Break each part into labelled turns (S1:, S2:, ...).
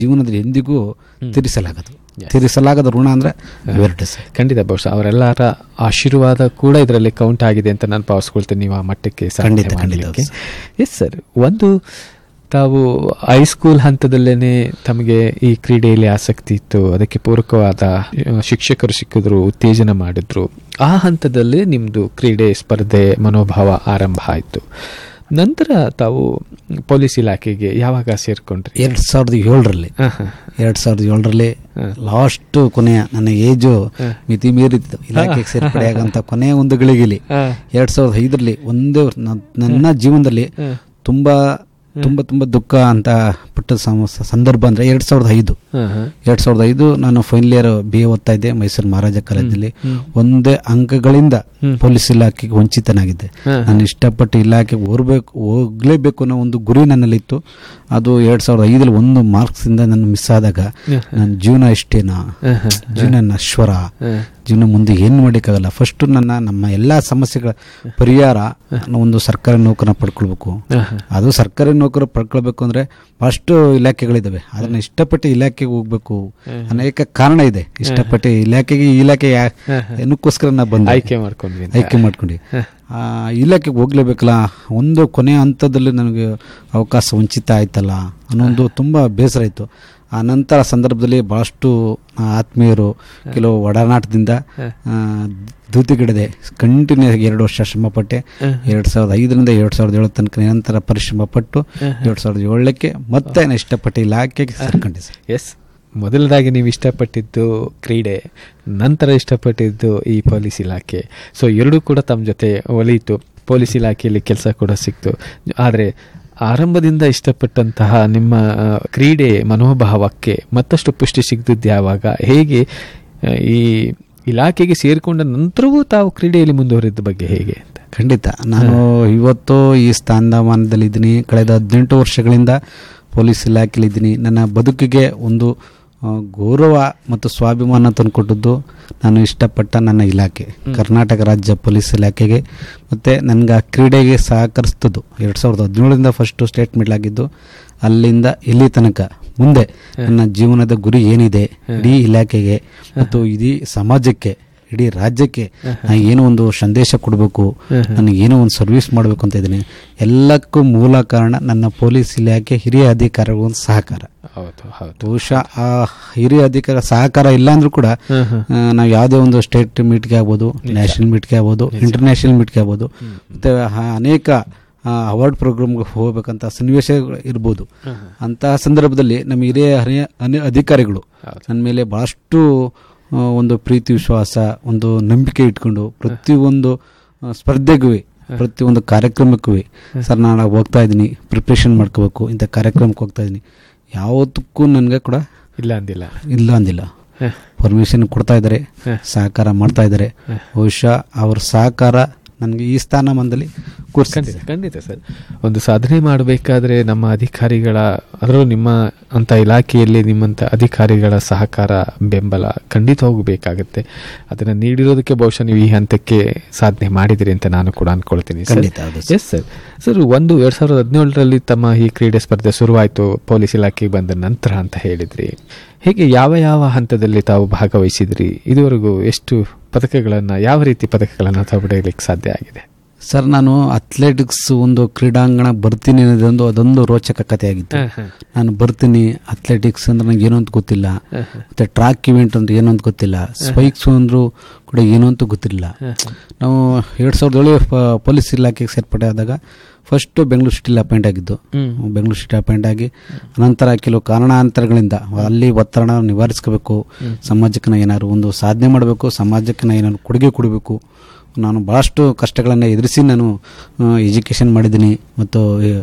S1: ಜೀವನದಲ್ಲಿ ಎಂದಿಗೂ ತೀರಿಸಲಾಗದು ತೀರಿಸಲಾಗದ ಋಣ ಅಂದ್ರೆ ಅವೇರ್ಟೆ ಸರ್
S2: ಖಂಡಿತ ಬಹುಶಃ ಅವರೆಲ್ಲರ ಆಶೀರ್ವಾದ ಕೂಡ ಇದರಲ್ಲಿ ಕೌಂಟ್ ಆಗಿದೆ ಅಂತ ನಾನು ಭಾವಿಸ್ಕೊಳ್ತೇನೆ ನೀವು ಆ ಮಟ್ಟಕ್ಕೆ
S1: ಖಂಡಿತ, ಖಂಡಿತ
S2: ಎಸ್ ಸರ್ ಒಂದು ತಾವು ಹೈಸ್ಕೂಲ್ ಹಂತದಲ್ಲೇನೆ ತಮಗೆ ಈ ಕ್ರೀಡೆಯಲ್ಲಿ ಆಸಕ್ತಿ ಇತ್ತು ಅದಕ್ಕೆ ಪೂರಕವಾದ ಆ, ಶಿಕ್ಷಕರು ಸಿಕ್ಕಿದ್ರು ಉತ್ತೇಜನ ಮಾಡಿದ್ರು ಆ ಹಂತದಲ್ಲಿ ನಿಮ್ಮದು ಕ್ರೀಡೆ ಸ್ಪರ್ಧೆ ಮನೋಭಾವ ಆರಂಭ ಆಯಿತು ನಂತರ ತಾವು ಪೊಲೀಸ್ ಇಲಾಖೆಗೆ ಯಾವಾಗ ಸೇರ್ಕೊಂಡ್ರಿ
S1: ಎರಡ್ ಸಾವಿರದ ಏಳರಲ್ಲಿ
S2: ಹಾ, ಹಾ.
S1: ಎರಡ್ ಸಾವಿರದ ಏಳರಲ್ಲಿ ಲಾಸ್ಟ್ ಕೊನೆಯ ನನ್ನ ಏಜು ಮಿತಿ ಮೀರಿತ್ತು ಇಲಾಖೆಗೆ ಸೇರ್ಪಡೆಯಾಗಂತ ಕೊನೆಯ ಒಂದು ಗಳಿಗೆಲಿ
S2: ಹಾ.
S1: ಎರಡ್ ಸಾವಿರದ ಐದರಲ್ಲಿ ಒಂದೇ ವರ್ಷ ನ- ನನ್ನ ಜೀವನದಲ್ಲಿ ತುಂಬಾ ತುಂಬಾ ತುಂಬಾ ದುಃಖ ಅಂತ ಪಟ್ಟ ಸಮ- ಸಂದರ್ಭ ಅಂದ್ರೆ ಎರಡ್ ಸಾವಿರದ ಐದು
S2: ಹಾ, ಹಾ.
S1: ಎರಡ್ ಸಾವಿರದ ಐದು ನಾನು ಫೈನಲ್ ಇಯರ್ ಬಿ ಎ ಓದ್ತಾ ಇದ್ದೆ ಮೈಸೂರು ಮಹಾರಾಜ ಕಾಲೇಜಲ್ಲಿ ಒಂದೇ ಅಂಕಗಳಿಂದ ಪೊಲೀಸ್ ಇಲಾಖೆಗೆ ವಂಚಿತನಾಗಿದ್ದೆ
S2: ಹಾ.
S1: ನಾನು ಇಷ್ಟಪಟ್ಟು ಇಲಾಖೆಗೆ ಹೋಗ್ಬೇಕು ಹೋಗ್ಲೇಬೇಕು ಅನ್ನೋ ಒಂದು ಗುರಿ ನನ್ನಲ್ಲಿತ್ತು ಅದು ಎರಡ್ ಸಾವಿರದ ಐದಲ್ಲಿ ಒಂದು ಮಾರ್ಕ್ಸ್ ಇಂದ ನಾನು ಮಿಸ್ ಆದಾಗ ನನ್ನ ಜೀವನ ಇಷ್ಟೇನಾ
S2: ಹಾ, ಹಾ.
S1: ಜೀವನ ನಶ್ವರ
S2: ಹಾ.
S1: ಜೀವನ ಮುಂದೆ ಏನು ಮಾಡೋಕ್ಕಾಗಲ್ಲ ಫಸ್ಟ್ ನನ್ನ ನಮ್ಮ ಎಲ್ಲ ಸಮಸ್ಯೆಗಳ ಪರಿಹಾರ ನಾನು ಒಂದು ಸರ್ಕಾರಿ ನೌಕರನ್ನ ಪಡ್ಕೊಳ್ಬೇಕು
S2: ಹಾ, ಹಾ. ಅದು
S1: ಅದು ಸರ್ಕಾರಿ ನೌಕರ ಪಡ್ಕೊಳ್ಬೇಕು ಅಂದ್ರೆ ಫಸ್ಟ್ ಇಲಾಖೆಗಳಿದಾವೆ ಅದನ್ನ ಇಷ್ಟಪಟ್ಟು ಇಲಾಖೆಗೆ ಹೋಗ್ಬೇಕು ಅನೇಕ ಕಾರಣ ಇದೆ ಇಷ್ಟಪಟ್ಟು ಇಲಾಖೆಗೆ ಈ ಇಲಾಖೆ ಯಾ- ಏನಕ್ಕೋಸ್ಕರ ನಾ ಬಂದೆ
S2: ಆಯ್ಕೆ ಮಾಡ್ಕೊಂಡ್ವಿ ಅಂತ.
S1: ಆಯ್ಕೆ ಮಾಡ್ಕೊಂಡು ಆ ಇಲಾಖೆಗೆ ಹೋಗ್ಲೇಬೇಕಲ್ಲ ಒಂದು ಕೊನೆಯ ಹಂತದಲ್ಲಿ ನನಗೆ ಅವಕಾಶ ವಂಚಿತ ಆಯ್ತಲ್ಲ ಅನ್ನೋ ಒಂದು ತುಂಬ ಬೇಸರ ಇತ್ತು ಆ ನಂತರ ಸಂದರ್ಭದಲ್ಲಿ ಭಾಳಷ್ಟು ಆತ್ಮೀಯರು ಕೆಲವು ಒಡನಾಟದಿಂದ ಆ, ಧೂತಿಗಿಡದೆ ಕಂಟಿನ್ಯೂ ಆಗಿ ಎರಡು ವರ್ಷ ಶ್ರಮಪಟ್ಟೆ ಎರಡು ಸಾವಿರದ ಐದರಿಂದ ಎರಡು ಸಾವಿರದ ಏಳು ತನಕ ನಿರಂತರ ಪರಿಶ್ರಮ ಪಟ್ಟು ಎರಡು ಸಾವಿರದ ಏಳಕ್ಕೆ ಮತ್ತೆ ನಾನು ಇಷ್ಟಪಟ್ಟು ಇಲಾಖೆಗೆ ಸೇರ್ಕೊಂಡೆ ಸರ್
S2: ಎಸ್ ಮೊದಲದಾಗಿ ನೀವು ಇಷ್ಟಪಟ್ಟಿದ್ದು ಕ್ರೀಡೆ ನಂತರ ಇಷ್ಟಪಟ್ಟಿದ್ದು ಈ ಪೊಲೀಸ್ ಇಲಾಖೆ ಸೊ ಎರಡೂ ಕೂಡ ತಮ್ಮ ಜೊತೆ ಒಲಿಯಿತು ಪೊಲೀಸ್ ಇಲಾಖೆಯಲ್ಲಿ ಕೆಲಸ ಕೂಡ ಸಿಕ್ತು ಆದರೆ ಆರಂಭದಿಂದ ಇಷ್ಟಪಟ್ಟಂತಹ ನಿಮ್ಮ ಆ, ಕ್ರೀಡೆ ಮನೋಭಾವಕ್ಕೆ ಮತ್ತಷ್ಟು ಪುಷ್ಟಿ ಸಿಗ್ದಿದ್ದು ಯಾವಾಗ ಹೇಗೆ ಆ, ಈ ಇಲಾಖೆಗೆ ಸೇರಿಕೊಂಡ ನಂತರವೂ ತಾವು ಕ್ರೀಡೆಯಲ್ಲಿ ಮುಂದುವರಿದ ಬಗ್ಗೆ ಹೇಗೆ ಅಂತ
S1: ಖಂಡಿತ ನಾನು ಇವತ್ತು ಈ ಸ್ಥಾನಮಾನದಲ್ಲಿದ್ದೀನಿ ಕಳೆದ ಹದಿನೆಂಟು ವರ್ಷಗಳಿಂದ ಪೊಲೀಸ್ ಇಲಾಖೆಯಲ್ಲಿದ್ದೀನಿ ನನ್ನ ಬದುಕಿಗೆ ಒಂದು ಆ, ಗೌರವ ಮತ್ತು ಸ್ವಾಭಿಮಾನ ತಂದುಕೊಟ್ಟದ್ದು ನಾನು ಇಷ್ಟಪಟ್ಟ ನನ್ನ ಇಲಾಖೆ ಕರ್ನಾಟಕ ರಾಜ್ಯ ಪೊಲೀಸ್ ಇಲಾಖೆಗೆ ಮತ್ತು ನನಗೆ ಆ ಕ್ರೀಡೆಗೆ ಸಹಕರಿಸ್ತದ್ದು ಎರಡು ಸಾವಿರದ ಹದಿನೇಳರಿಂದ ಫಸ್ಟು ಸ್ಟೇಟ್ ಮಿಡ್ಲ್ ಆಗಿದ್ದು ಅಲ್ಲಿಂದ ಇಲ್ಲಿ ತನಕ ಮುಂದೆ ನನ್ನ ಜೀವನದ ಗುರಿ ಏನಿದೆ ಇಡೀ ಇಲಾಖೆಗೆ ಮತ್ತು ಇಡೀ ಸಮಾಜಕ್ಕೆ ಇಡೀ ರಾಜ್ಯಕ್ಕೆ ನಾನು ಏನೋ ಒಂದು ಸಂದೇಶ ಕೊಡಬೇಕು ನನಗೆ ಏನೋ ಒಂದು ಸರ್ವಿಸ್ ಮಾಡಬೇಕು ಅಂತ ಇದ್ದೀನಿ ಎಲ್ಲಕ್ಕೂ ಮೂಲ ಕಾರಣ ನನ್ನ ಪೊಲೀಸ್ ಇಲಾಖೆ ಹಿರಿಯ ಅಧಿಕಾರಿಗಳ ಒಂದು ಸಹಕಾರ
S2: ಹೌದು ಹೌದು
S1: ಬಹುಶಃ ಆ ಹಿರಿಯ ಅಧಿಕಾರ ಸಹಕಾರ ಇಲ್ಲ ಅಂದ್ರೂ ಕೂಡ ಆ, ನಾವು ಯಾವುದೇ ಒಂದು ಸ್ಟೇಟ್ ಮೀಟ್ಗೆ ಆಗ್ಬೋದು ನ್ಯಾಷನಲ್ ಮೀಟ್ಗೆ ಆಗ್ಬೋದು ಇಂಟರ್ನ್ಯಾಷನಲ್ ಮೀಟ್ಗೆ ಆಗ್ಬೋದು ಮತ್ತೆ ಆ ಅನೇಕ ಅವಾರ್ಡ್ ಪ್ರೋಗ್ರಾಮ್ಗೆ ಹೋಗ್ಬೇಕಂತ ಸನ್ನಿವೇಶ ಇರ್ಬೋದು ಅಂತಹ ಸಂದರ್ಭದಲ್ಲಿ ನಮ್ಮ ಹಿರಿಯ ಹರಿಯ ಅನಿ- ಅಧಿಕಾರಿಗಳು ನನ್ನ ಮೇಲೆ ಬಹಳಷ್ಟು ಆ, ಒಂದು ಪ್ರೀತಿ ವಿಶ್ವಾಸ ಒಂದು ನಂಬಿಕೆ ಇಟ್ಕೊಂಡು ಪ್ರತಿಯೊಂದು ಆ, ಸ್ಪರ್ಧೆಗೂ ಪ್ರತಿಯೊಂದು ಕಾರ್ಯಕ್ರಮಕ್ಕೂ ಸರ್ ನಾನು ಹೋಗ್ತಾ ಇದ್ದೀನಿ ಪ್ರಿಪ್ರೇಷನ್ ಮಾಡ್ಕೋಬೇಕು ಇಂಥ ಕಾರ್ಯಕ್ರಮಕ್ಕೆ ಹೋಗ್ತಾ ಇದ್ದೀನಿ ಯಾವತ್ತಕ್ಕೂ ನನಗೆ ಕೂಡ
S2: ಇಲ್ಲ ಅಂದಿಲ್ಲ
S1: ಇಲ್ಲ ಅಂದಿಲ್ಲ
S2: ಹ.
S1: ಪರ್ಮಿಷನ್ ಕೊಡ್ತಾ ಇದ್ದಾರೆ ಸಹಕಾರ ಮಾಡ್ತಾ ಇದ್ದಾರೆ ಬಹುಶಃ ಅವ್ರ ಸಹಕಾರ ನನಗೆ ಈ ಸ್ಥಾನಮಾನದಲ್ಲಿ ಕೂರಿಸ್ತಿದೆ
S2: ಖಂಡಿತ ಖಂಡಿತ ಸರ್ ಒಂದು ಸಾಧನೆ ಮಾಡಬೇಕಾದ್ರೆ ನಮ್ಮ ಅಧಿಕಾರಿಗಳ ಅದರಲ್ಲೂ ನಿಮ್ಮ ಅಂತ ಇಲಾಖೆಯಲ್ಲಿ ನಿಮ್ಮಂಥ ಅಧಿಕಾರಿಗಳ ಸಹಕಾರ ಬೆಂಬಲ ಖಂಡಿತ ಹೋಗಬೇಕಾಗತ್ತೆ ಅದನ್ನು ನೀಡಿರೋದಕ್ಕೆ ಬಹುಶಃ ನೀವು ಈ ಹಂತಕ್ಕೆ ಸಾಧನೆ ಮಾಡಿದಿರಿ ಅಂತ ನಾನು ಕೂಡ ಅನ್ಕೊಳ್ತೀನಿ ಸರ್
S1: ಖಂಡಿತ ಹೌದು
S2: ಎಸ್ ಸರ್ ಸರ್ ಒಂದು ಎರಡ್ ಸಾವಿರದ ಹದಿನೇಳರಲ್ಲಿ ತಮ್ಮ ಈ ಕ್ರೀಡೆ ಸ್ಪರ್ಧೆ ಶುರುವಾಯಿತು ಪೊಲೀಸ್ ಇಲಾಖೆಗೆ ಬಂದ ನಂತರ ಅಂತ ಹೇಳಿದ್ರಿ ಹೇಗೆ ಯಾವ ಯಾವ ಹಂತದಲ್ಲಿ ತಾವು ಭಾಗವಹಿಸಿದ್ರಿ ಇದುವರೆಗೂ ಎಷ್ಟು ಪದಕಗಳನ್ನು ಯಾವ ರೀತಿ ಪದಕಗಳನ್ನು ತಾವು ಪಡೆಯಲಿಕ್ಕೆ ಸಾಧ್ಯ ಆಗಿದೆ
S1: ಸರ್ ನಾನು ಅಥ್ಲೆಟಿಕ್ಸ್ ಒಂದು ಕ್ರೀಡಾಂಗಣ ಬರ್ತೀನಿ ಅನ್ನೋದೊಂದು ಅದೊಂದು ರೋಚಕ ಕಥೆಯಾಗಿತ್ತು ನಾನು ಬರ್ತೀನಿ ಅಥ್ಲೆಟಿಕ್ಸ್ ಅಂದ್ರೆ ನಂಗೆ ಏನೋ ಅಂತ ಗೊತ್ತಿಲ್ಲ ಮತ್ತೆ ಟ್ರ್ಯಾಕ್ ಇವೆಂಟ್ ಅಂದ್ರೆ ಏನೋ ಅಂತ ಗೊತ್ತಿಲ್ಲ ಸ್ಪೈಕ್ಸ್ ಅಂದ್ರು ಕೂಡ ಏನೋ ಅಂತ ಗೊತ್ತಿರಲಿಲ್ಲ ನಾವು ಎರಡು ಸಾವಿರದ ಏಳು ಪ- ಪೊಲೀಸ್ ಇಲಾಖೆಗೆ ಸೇರ್ಪಡೆ ಆದಾಗ ಫಸ್ಟ್ ಬೆಂಗಳೂರು ಸಿಟಿಲಿ ಅಪಾಯಿಂಟ್ ಆಗಿದ್ದು ಬೆಂಗಳೂರು ಸಿಟಿ ಅಪಾಯಿಂಟ್ ಆಗಿ ನಂತರ ಕೆಲವು ಕಾರಣಾಂತರಗಳಿಂದ ಅಲ್ಲಿ ಒತ್ತಡ ನಿವಾರಿಸ್ಕೋಬೇಕು ಸಮಾಜಕ್ಕೆ ನಾ ಏನಾದ್ರು ಒಂದು ಸಾಧನೆ ಮಾಡಬೇಕು ಸಮಾಜಕ್ಕೆ ನಾ ಏನಾದ್ರು ಕೊಡುಗೆ ಕೊಡಬೇಕು ನಾನು ಭಾಳಷ್ಟು ಕಷ್ಟಗಳನ್ನು ಎದುರಿಸಿ ನಾನು ಎಜುಕೇಷನ್ ಮಾಡಿದ್ದೀನಿ ಮತ್ತು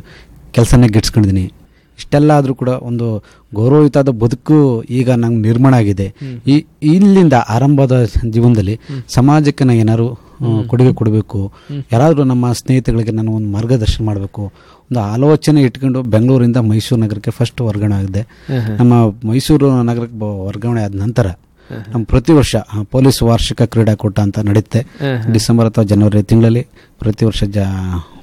S1: ಕೆಲಸನೇ ಗಿಟ್ಸ್ಕೊಂಡಿದ್ದೀನಿ ಇಷ್ಟೆಲ್ಲ ಆದರೂ ಕೂಡ ಒಂದು ಗೌರವಯುತವಾದ ಬದುಕು ಈಗ ನಂಗೆ ನಿರ್ಮಾಣ ಆಗಿದೆ ಈ ಇಲ್ಲಿಂದ ಆರಂಭದ ಜೀವನದಲ್ಲಿ ಸಮಾಜಕ್ಕೆ ನಾನು ಏನಾದ್ರು ಆ, ಕೊಡುಗೆ ಕೊಡಬೇಕು ಯಾರಾದರೂ ನಮ್ಮ ಸ್ನೇಹಿತಗಳಿಗೆ ನಾನು ಒಂದು ಮಾರ್ಗದರ್ಶನ ಮಾಡಬೇಕು ಒಂದು ಆಲೋಚನೆ ಇಟ್ಕೊಂಡು ಬೆಂಗಳೂರಿಂದ ಮೈಸೂರು ನಗರಕ್ಕೆ ಫಸ್ಟ್ ವರ್ಗಾವಣೆ ಆಗಿದೆ ನಮ್ಮ ಮೈಸೂರು ನಗರಕ್ಕೆ ಬ- ವರ್ಗಾವಣೆ ಆದ ನಂತರ ನಮ್ಮ ಪ್ರತಿ ವರ್ಷ ಆ, ಪೊಲೀಸ್ ವಾರ್ಷಿಕ ಕ್ರೀಡಾಕೂಟ ಅಂತ ನಡೆಯುತ್ತೆ ಡಿಸೆಂಬರ್ ಅಥವಾ ಜನವರಿ ತಿಂಗಳಲ್ಲಿ ಪ್ರತಿ ವರ್ಷ ಜ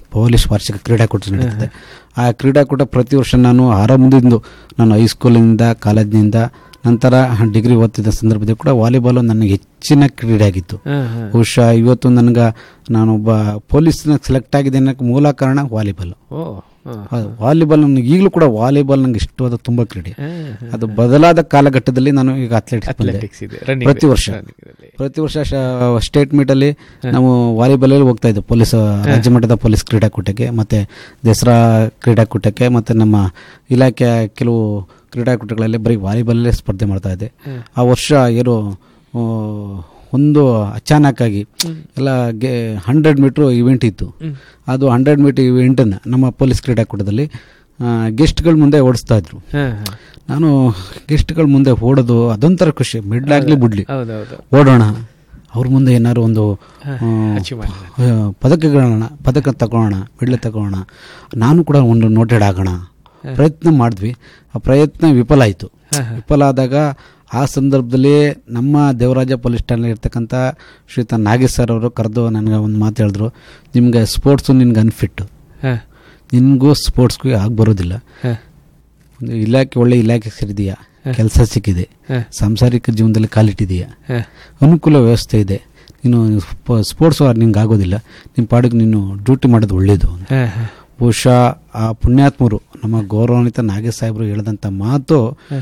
S1: ಪೊಲೀಸ್ ವಾರ್ಷಿಕ ಕ್ರೀಡಾಕೂಟ ನಡೀತದೆ ಆ ಕ್ರೀಡಾಕೂಟ ಪ್ರತಿ ವರ್ಷ ನಾನು ಆರಂಭದಿಂದ ನಾನು ಹೈಸ್ಕೂಲಿನಿಂದ ಕಾಲೇಜಿನಿಂದ ನಂತರ ಡಿಗ್ರಿ ಓದ್ತಿದ್ದ ಸಂದರ್ಭದಲ್ಲಿ ಕೂಡ ವಾಲಿಬಾಲ್ ನನಗೆ ಹೆಚ್ಚಿನ ಕ್ರೀಡೆ ಆಗಿತ್ತು
S2: ಹಾ, ಹಾ.
S1: ಬಹುಶಃ ಇವತ್ತು ನನಗೆ ನಾನೊಬ್ಬ ಪೊಲೀಸ್ನ ಸೆಲೆಕ್ಟ್ ಆಗಿದೆ ಅನ್ನೋಕ್ಕೆ ಮೂಲ ಕಾರಣ ವಾಲಿಬಾಲ್
S2: ಓ ಹಾ.
S1: ಹೌದು, ವಾಲಿಬಾಲ್ ನನಗೆ ಈಗಲೂ ಕೂಡ ವಾಲಿಬಾಲ್ ನನಗೆ ಇಷ್ಟವಾದ ತುಂಬ ಕ್ರೀಡೆ
S2: ಹಾ, ಹಾ.
S1: ಅದು ಬದಲಾದ ಕಾಲಘಟ್ಟದಲ್ಲಿ ನಾನು ಈಗ ಅಥ್ಲೆಟಿಕ್ಸ್ ಬಂದೆ
S2: ಅಥ್ಲೆಟಿಕ್ಸ್ ಇದೆ ರನ್ನಿಂಗ್
S1: ಪ್ರತಿ ವರ್ಷ ಪ್ರತಿ ವರ್ಷ ಸ್ಟೇಟ್ ಮೀಟ್ ಅಲ್ಲಿ ನಾವು ವಾಲಿಬಾಲ್ ಅಲ್ಲಿ ಹೋಗ್ತಾ ಇದ್ದೆ ಪೊಲೀಸ್ ರಾಜ್ಯ ಮಟ್ಟದ ಪೊಲೀಸ್ ಕ್ರೀಡಾಕೂಟಕ್ಕೆ ಮತ್ತೆ ದಸರಾ ಕ್ರೀಡಾಕೂಟಕ್ಕೆ ಮತ್ತೆ ನಮ್ಮ ಇಲಾಖೆಯ ಕೆಲವು ಕ್ರೀಡಾಕೂಟಗಳಲ್ಲಿ ಬರೀ ವಾಲಿಬಾಲಲ್ಲೇ ಸ್ಪರ್ಧೆ ಮಾಡ್ತಾ ಇದ್ದೆ ಆ ವರ್ಷ ಏನು ಆ, ಒಂದು ಅಚಾನಕ್ಕಾಗಿ ಎಲ್ಲ ಗೆ ಹಂಡ್ರೆಡ್ ಮೀಟ್ರ್ ಇವೆಂಟ್ ಇತ್ತು ಅದು ಹಂಡ್ರೆಡ್ ಮೀಟರ್ ಇವೆಂಟನ್ನು ನಮ್ಮ ಪೊಲೀಸ್ ಕ್ರೀಡಾಕೂಟದಲ್ಲಿ ಗೆಸ್ಟ್ಗಳ ಮುಂದೆ ಓಡಿಸ್ತಾ ಇದ್ರು ನಾನು ಗೆಸ್ಟ್ಗಳ ಮುಂದೆ ಓಡೋದು ಅದೊಂಥರ ಖುಷಿ ಮಿಡ್ಲಾಗ್ಲಿ ಬಿಡ್ಲಿ
S2: ಹೌದೌದು
S1: ಓಡೋಣ ಅವ್ರ ಮುಂದೆ ಏನಾದ್ರು ಒಂದು ಆ,
S2: achievement.
S1: ಆ, ಪದಕಗಳನ್ನ ಪದಕ ತಗೊಳ್ಳೋಣ ಮೆಡ್ಲ್ ತಗೊಳ್ಳೋಣ ನಾನು ಕೂಡ ಒಂದು ನೋಟೆಡ್ ಆಗೋಣ ಪ್ರಯತ್ನ ಮಾಡಿದ್ವಿ ಆ ಪ್ರಯತ್ನ ವಿಫಲ ಆಯಿತು ವಿಫಲ ಆದಾಗ ಆ ಸಂದರ್ಭದಲ್ಲಿ ನಮ್ಮ ದೇವರಾಜ ಪೊಲೀಸ್ ಠಾಣೆ ಇರ್ತಕ್ಕಂಥ ಶ್ರೀತ ನಾಗೇಶ್ ಸರ್ ಅವರು ಕರೆದು ನನಗೆ ಒಂದು ಮಾತು ಹೇಳಿದ್ರು ನಿಮ್ಗೆ ಸ್ಪೋರ್ಟ್ಸು ನಿನ್ಗೆ ಅನ್ಫಿಟ್
S2: ಹಾ,
S1: ನಿನಗೂ ಸ್ಪೋರ್ಟ್ಸ್ಗೂ ಆಗಿ ಬರೋದಿಲ್ಲ
S2: ಹಾ,
S1: ಒಂದು ಇಲಾಖೆ ಒಳ್ಳೆ ಇಲಾಖೆ ಸೇರಿದೆಯಾ ಕೆಲಸ ಸಿಕ್ಕಿದೆ
S2: ಹಾ,
S1: ಸಾಂಸಾರಿಕ ಜೀವನದಲ್ಲಿ ಕಾಲಿಟ್ಟಿದೆಯಾ
S2: ಹಾ.
S1: ಅನುಕೂಲ ವ್ಯವಸ್ಥೆ ಇದೆ ನೀನು ಸ್ಪ- ಸ್ಪೋರ್ಟ್ಸ್ ನಿಂಗೆ ಆಗೋದಿಲ್ಲ ನಿಮ್ಮ ಪಾಡಿಗೆ ನೀನು ಡ್ಯೂಟಿ ಮಾಡೋದು ಒಳ್ಳೆಯದು
S2: ಹಾ, ಹಾ.
S1: ಬಹುಶಃ ಆ ಪುಣ್ಯಾತ್ಮರು ನಮ್ಮ ಗೌರವಾನ್ವಿತ ನಾಗೇಶ್ ಸಾಹೇಬರು ಹೇಳಿದಂಥ ಮಾತು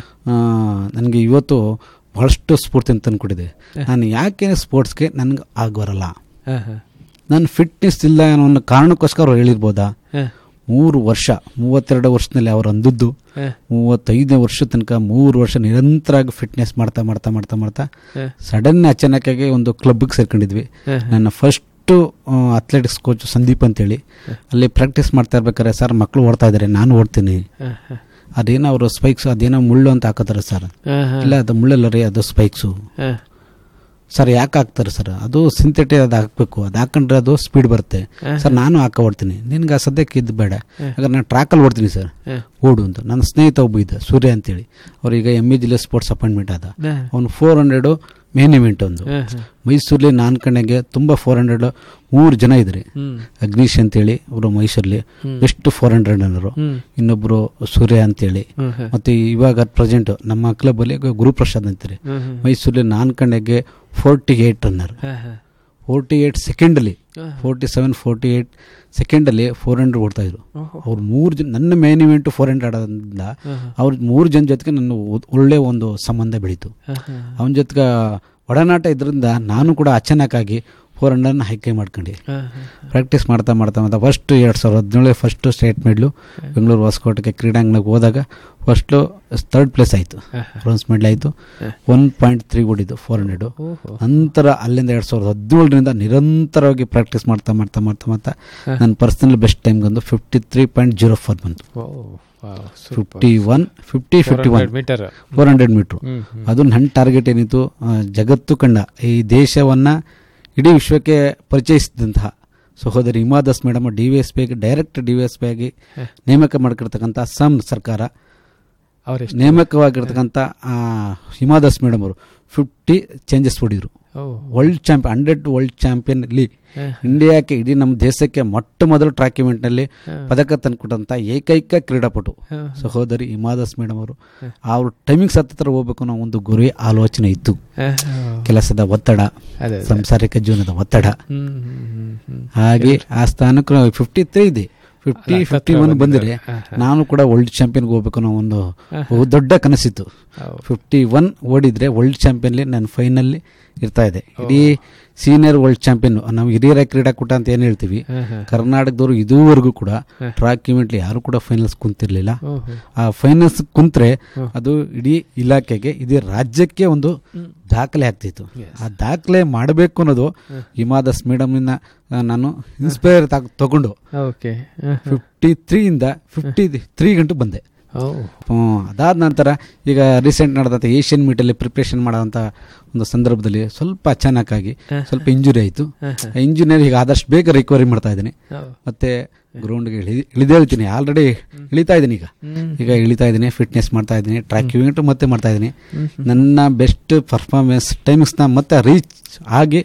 S1: ನನಗೆ ಇವತ್ತು ಬಹಳಷ್ಟು ಸ್ಫೂರ್ತಿ ಅಂತ ತಂದ್ಕೊಟ್ಟಿದೆ ನಾನು ಯಾಕೆ ಸ್ಪೋರ್ಟ್ಸ್ಗೆ ನನಗೆ ಆಗ ಬರಲ್ಲ
S2: ಹಾ, ಹಾ.
S1: ನಾನು ಫಿಟ್ನೆಸ್ ಇಲ್ಲ ಅನ್ನೋ ಒಂದು ಕಾರಣಕ್ಕೋಸ್ಕರ ಅವ್ರು ಹೇಳಿರ್ಬೋದಾ
S2: ಹಾ,
S1: ಮೂರು ವರ್ಷ ಮೂವತ್ತೆರಡು ವರ್ಷದಲ್ಲಿ ಅವ್ರು ಅಂದದ್ದು
S2: ಹಾ,
S1: ಮೂವತ್ತೈದನೇ ವರ್ಷ ತನಕ ಮೂರು ವರ್ಷ ನಿರಂತರವಾಗಿ ಫಿಟ್ನೆಸ್ ಮಾಡ್ತಾ ಮಾಡ್ತಾ ಮಾಡ್ತಾ ಮಾಡ್ತಾ
S2: ಹಾ.
S1: ಸಡನ್ ಅಚಾನಕ್ಕಾಗಿ ಒಂದು ಕ್ಲಬ್ಗೆ ಸೇರ್ಕೊಂಡಿದ್ವಿ
S2: ಹಾ,
S1: ನನ್ನ ಫಸ್ಟು ಅಥ್ಲೆಟಿಕ್ಸ್ ಕೋಚ್ ಸಂದೀಪ್ ಅಂತೇಳಿ ಅಲ್ಲಿ ಪ್ರಾಕ್ಟೀಸ್ ಮಾಡ್ತಾ ಇರ್ಬೇಕಾದ್ರೆ ಸರ್ ಮಕ್ಕಳು ಓಡ್ತಾ ಇದ್ದಾರೆ ನಾನು ಓಡ್ತೀನಿ
S2: ಹಾ, ಹಾ.
S1: ಅದೇನೋ ಅವರು ಸ್ಪೈಕ್ಸ್ ಅದೇನೋ ಮುಳ್ಳು ಅಂತ ಹಾಕೋತಾರೆ ಸರ್
S2: ಹಾ, ಹಾ.
S1: ಇಲ್ಲ ಅದು ಮುಳ್ಳಲ್ಲ ರೀ ಅದು ಸ್ಪೈಕ್ಸು
S2: ಹಾ,
S1: ಸರ್ ಯಾಕೆ ಹಾಕ್ತಾರೆ ಸರ್ ಅದು ಸಿಂಥೆಟಿಕ್ ಅದು ಹಾಕಬೇಕು ಅದು ಹಾಕೊಂಡ್ರೆ ಅದು ಸ್ಪೀಡ್ ಬರುತ್ತೆ ಸರ್ ನಾನು ಹಾಕ ಓಡ್ತೀನಿ ನಿನ್ಗೆ ಆ ಸದ್ಯಕ್ಕೆ ಇದು ಬೇಡ ಹಾಗಾದ್ರೆ ನಾನು ಟ್ರ್ಯಾಕಲ್ಲಿ ಓಡ್ತೀನಿ ಸರ್
S2: ಹಾ.
S1: ಓಡು ಅಂತ ನನ್ನ ಸ್ನೇಹಿತ ಒಬ್ಬ ಇದ್ದ ಸೂರ್ಯ ಅಂತೇಳಿ ಅವ್ರೀಗ ಎಮ್ ಇ ಜಿಲ್ಲೆ ಸ್ಪೋರ್ಟ್ಸ್ ಅಪಾಯಿಂಟ್ಮೆಂಟ್ ಆದ
S2: ಹಾ,
S1: ಅವನು ಫೋರ್ ಹಂಡ್ರೆಡು ಮೇನ್ ಇವೆಂಟ್ ಒಂದು
S2: ಹಾ, ಹಾ.
S1: ಮೈಸೂರಲ್ಲಿ ನಾನು ಕಣ್ಣಗೆ ತುಂಬ ಫೋರ್ ಹಂಡ್ರೆಡ್ ಮೂರು ಜನ ಇದ್ರಿ
S2: ಹ್ಮ್,
S1: ಅಗ್ನೀಶ್ ಅಂತೇಳಿ ಅವರು ಮೈಸೂರಲ್ಲಿ
S2: ಹ್ಮ್.
S1: ಬೆಸ್ಟ್ ಫೋರ್ ಹಂಡ್ರೆಡ್ ಅನ್ನೋರು
S2: ಹ್ಮ್,
S1: ಇನ್ನೊಬ್ಬರು ಸೂರ್ಯ ಅಂತೇಳಿ
S2: ಹ್ಮ್, ಹಾ.
S1: ಮತ್ತು ಇವಾಗ ಪ್ರೆಸೆಂಟ್ ನಮ್ಮ ಕ್ಲಬ್ಬಲ್ಲಿ ಗುರುಪ್ರಸಾದ್ ಅಂತಾರೆ
S2: ಹ್ಮ್, ಹ್ಮ್.
S1: ಮೈಸೂರಲ್ಲಿ ನಾನು ಕಣ್ಣಗೆ ಫೋರ್ಟಿ ಏಯ್ಟ್ ರನ್ನರ್
S2: ಹಾ, ಹಾ.
S1: ಫೋರ್ಟಿ ಏಯ್ಟ್ ಸೆಕೆಂಡಲ್ಲಿ
S2: ಹಾ.
S1: ಫೋರ್ಟಿ ಸೆವೆನ್ ಫೋರ್ಟಿ ಏಯ್ಟ್ ಸೆಕೆಂಡಲ್ಲಿ ಫೋರ್ ಹಂಡ್ರೆಡ್ ಓಡ್ತಾ ಇದ್ರು
S2: ಓಹೋ.
S1: ಅವ್ರು ಮೂರು ಜನ ನನ್ನ ಮೇನ್ ಇವೆಂಟ್ ಫೋರ್ ಹಂಡ್ರೆಡ್ ಆಡೋದ್ರಿಂದ
S2: ಹಾ, ಹಾ.
S1: ಅವ್ರ ಮೂರು ಜನ ಜೊತೆಗೆ ನನ್ನ ಒ- ಒಳ್ಳೆ ಒಂದು ಸಂಬಂಧ ಬೆಳೀತು
S2: ಹಾ, ಹಾ.
S1: ಅವನ ಜೊತೆಗೆ ಒಡನಾಟ ಇದರಿಂದ ನಾನು ಕೂಡ ಅಚಾನಕ್ಕಾಗಿ ಫೋರ್ ಹಂಡ್ರೆಡ್ನ ಹೈಕೆ ಮಾಡ್ಕೊಂಡು
S2: ಹಾ, ಹಾ.
S1: ಪ್ರಾಕ್ಟೀಸ್ ಮಾಡ್ತಾ ಮಾಡ್ತಾ ಮಾಡ್ತಾ ಫಸ್ಟ್ ಎರಡು ಸಾವಿರದ ಹದಿನೇಳು ಫಸ್ಟು ಸ್ಟೇಟ್ ಮೆಡ್ಲು ಬೆಂಗಳೂರು ಹೊಸಕೋಟೆಗೆ ಕ್ರೀಡಾಂಗಣಕ್ಕೆ ಹೋದಾಗ ಫಸ್ಟು ಥರ್ಡ್ ಪ್ಲೇಸ್ ಆಯಿತು
S2: ಹಾ,
S1: ಬ್ರೋನ್ಸ್ ಮೆಡಲ್ ಆಯಿತು ಒನ್ ಪಾಯಿಂಟ್ ತ್ರೀ ಓಡಿದ್ದು ಫೋರ್ ಹಂಡ್ರೆಡು
S2: ಓಹೋ.
S1: ನಂತರ ಅಲ್ಲಿಂದ ಎರಡು ಸಾವಿರದ ಹದಿನೇಳರಿಂದ ನಿರಂತರವಾಗಿ ಪ್ರಾಕ್ಟೀಸ್ ಮಾಡ್ತಾ ಮಾಡ್ತಾ ಮಾಡ್ತಾ ಮಾಡ್ತಾ ನನ್ನ ಪರ್ಸನಲ್ ಬೆಸ್ಟ್ ಟೈಮ್ ಬಂದು fifty three point zero four ಬಂತು
S2: ಓ, wow, super.
S1: Fifty one fifty fifty one
S2: 400 metre
S1: four hundred metre
S2: hmm, hmm.
S1: ಅದು ನನ್ನ ಟಾರ್ಗೆಟ್ ಏನಿತ್ತು ಆ, ಜಗತ್ತು ಕಂಡ ಈ ದೇಶವನ್ನು ಇಡೀ ವಿಶ್ವಕ್ಕೆ ಪರಿಚಯಿಸಿದಂತಹ ಸಹೋದರಿ Hima Das madam D V S P ಆಗಿ direct D V S P ಆಗಿ ನೇಮಕ ಮಾಡ್ಕಿರ್ತಕ್ಕಂಥ ಅಸ್ಸಾಂ ಸರ್ಕಾರ
S2: ಅವರೆಷ್ಟು
S1: ನೇಮಕವಾಗಿರ್ತಕ್ಕಂಥ ಆ, ಹಿಮಾ ದಾಸ್ ಮೇಡಮ್ ಅವರು ಫಿಫ್ಟಿ ಚೇಂಜಸ್ ಹೊಡಿದ್ರು
S2: ಓ
S1: world champion hundred world champion league
S2: ಹಾ,
S1: ಇಂಡಿಯಾಕ್ಕೆ ಇಡೀ ನಮ್ಮ ದೇಶಕ್ಕೆ ಮೊಟ್ಟ ಮೊದಲು ಟ್ರ್ಯಾಕ್ ಇವೆಂಟ್ನಲ್ಲಿ
S2: ಹಾ.
S1: ಪದಕ ತಂದುಕೊಟ್ಟಂಥ ಏಕೈಕ ಕ್ರೀಡಾಪಟು
S2: ಹಾ,
S1: ಸಹೋದರಿ ಹಿಮಾದಾಸ್ ಮೇಡಮ್ ಅವರು ಅವ್ರ ಟೈಮಿಂಗ್ಸ್ ಹತ್ತಿರ ಹೋಗ್ಬೇಕು ಅನ್ನೋ ಒಂದು ಗುರಿ ಆಲೋಚನೆ ಇತ್ತು
S2: ಹಾ, ಹಾ.
S1: ಕೆಲಸದ ಒತ್ತಡ
S2: ಅದೇ ಅದೇ.
S1: ಸಂಸಾರಿಕ ಜೀವನದ ಒತ್ತಡ
S2: ಹ್ಮ್, ಹ್ಮ್, ಹ್ಮ್, ಹ್ಮ್.
S1: ಹಾಗೆ ಆ ಸ್ಥಾನಕ್ಕೆ ಫಿಫ್ಟಿ ತ್ರೀ ಇದೆ ಫಿಫ್ಟಿ
S2: ಅಲ್ಲ,
S1: ಫಿಫ್ಟಿ
S2: ಹತ್ರ
S1: ಒನ್ ಬಂದರೆ
S2: ಹಾ, ಹಾ.
S1: ನಾನು ಕೂಡ ವರ್ಲ್ಡ್ ಚಾಂಪಿಯನ್ಗೆ ಹೋಗ್ಬೇಕು ಅನ್ನೋ ಒಂದು ಒಂದು ದೊಡ್ಡ ಕನಸಿತ್ತು
S2: ಹೌದು.
S1: ಫಿಫ್ಟಿ ಒನ್ ಓಡಿದ್ರೆ ವರ್ಲ್ಡ್ ಚಾಂಪಿಯನ್ಲಿ ನಾನು ಫೈನಲ್ಲಿ ಇರ್ತಾ ಇದೆ ಇಡೀ ಸೀನಿಯರ್ ವರ್ಲ್ಡ್ ಚಾಂಪಿಯನ್ ನಾವು ಹಿರಿಯರ ಕ್ರೀಡಾಕೂಟ ಅಂತ ಏನು ಹೇಳ್ತೀವಿ
S2: ಹಾ, ಹಾ.
S1: ಕರ್ನಾಟಕದವರು ಇದುವರೆಗೂ ಕೂಡ ಟ್ರ್ಯಾಕ್ ಇವೆಂಟ್ಲಿ ಯಾರು ಕೂಡ ಫೈನಲ್ಸ್ ಕುಂತಿರ್ಲಿಲ್ಲ
S2: ಓಹೋ.
S1: ಆ ಫೈನಲ್ಸ್ ಕುಂತ್ರೆ ಅದು ಇಡೀ ಇಲಾಖೆಗೆ ಇಡೀ ರಾಜ್ಯಕ್ಕೆ ಒಂದು ದಾಖಲೆ ಆಗ್ತಿತ್ತು ಆ ದಾಖಲೆ ಮಾಡಬೇಕು ಅನ್ನೋದು ಹಿಮಾದಾಸ್ ಮೇಡಮ್ನ ನಾನು ಇನ್ಸ್ಪೈರ್ ತಗೊಂಡು
S2: ಓಕೆ ಹಾ, ಹಾ.
S1: ಫಿಫ್ಟಿ ತ್ರೀಯಿಂದ ಫಿಫ್ಟಿ ತ್ರೀ ಗಂಟು ಬಂದೆ
S2: ಓ
S1: ಹ್ಮ್, ಅದಾದ ನಂತರ ಈಗ ರೀಸೆಂಟ್ ನಡೆದಂಥ ಏಷ್ಯನ್ ಮೀಟಲ್ಲಿ ಪ್ರಿಪ್ರೇಷನ್ ಮಾಡೋಂಥ ಒಂದು ಸಂದರ್ಭದಲ್ಲಿ ಸ್ವಲ್ಪ ಅಚಾನಕ್ಕಾಗಿ ಸ್ವಲ್ಪ ಇಂಜುರಿ ಆಯಿತು ಇಂಜುರಿಯಲ್ಲಿ ಈಗ ಆದಷ್ಟು ಬೇಗ ರಿಕವರಿ ಮಾಡ್ತಾ ಇದ್ದೀನಿ
S2: ಹೌ.
S1: ಮತ್ತೆ ಗ್ರೌಂಡ್ಗೆ ಇಳಿ ಇಳಿದೇಳ್ತೀನಿ ಆಲ್ರೆಡಿ ಇಳಿತಾ ಇದ್ದೀನಿ ಈಗ
S2: ಹ್ಮ್.
S1: ಈಗ ಇಳಿತಾ ಇದ್ದೀನಿ ಫಿಟ್ನೆಸ್ ಮಾಡ್ತಾ ಇದ್ದೀನಿ ಟ್ರ್ಯಾಕ್ ಇವೆಂಟ್ ಮತ್ತೆ ಮಾಡ್ತಾ ಇದ್ದೀನಿ ನನ್ನ ಬೆಸ್ಟ್ ಪರ್ಫಾರ್ಮೆನ್ಸ್ ಟೈಮಿಂಗ್ಸ್ನ ಮತ್ತೆ ರೀಚ್ ಆಗಿ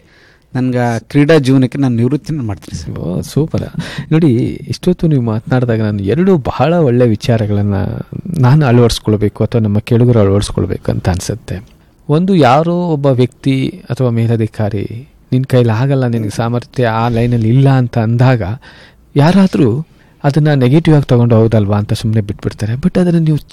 S1: ನನ್ಗೆ ಆ ಕ್ರೀಡಾ ಜೀವನಕ್ಕೆ ನಾನು ನಿವೃತ್ತಿನ ಮಾಡ್ತೀನಿ ಸರ್
S2: ಓ ಸೂಪರ್ ನೋಡಿ ಇಷ್ಟೊತ್ತು ನೀವು ಮಾತನಾಡಿದಾಗ ನಾನು ಎರಡು ಬಹಳ ಒಳ್ಳೆ ವಿಚಾರಗಳನ್ನು ನಾನು ಅಳವಡಿಸ್ಕೊಳ್ಬೇಕು ಅಥವಾ ನಮ್ಮ ಕೆಳಗರು ಅಳವಡಿಸ್ಕೊಳ್ಬೇಕು ಅಂತ ಅನಿಸುತ್ತೆ ಒಂದು ಯಾರೋ ಒಬ್ಬ ವ್ಯಕ್ತಿ ಅಥವಾ ಮೇಲಧಿಕಾರಿ ನಿನ್ನ ಕೈಲಿ ಆಗಲ್ಲ ನಿನಗೆ ಸಾಮರ್ಥ್ಯ ಆ ಲೈನಲ್ಲಿ ಇಲ್ಲ ಅಂತ ಅಂದಾಗ ಯಾರಾದರೂ ಅದನ್ನು ನೆಗೆಟಿವ್ ಆಗಿ ತೊಗೊಂಡು ಹೌದಲ್ವಾ ಅಂತ ಸುಮ್ಮನೆ ಬಿಟ್ಬಿಡ್ತಾರೆ ಬಟ್ ಅದನ್ನು ನೀವು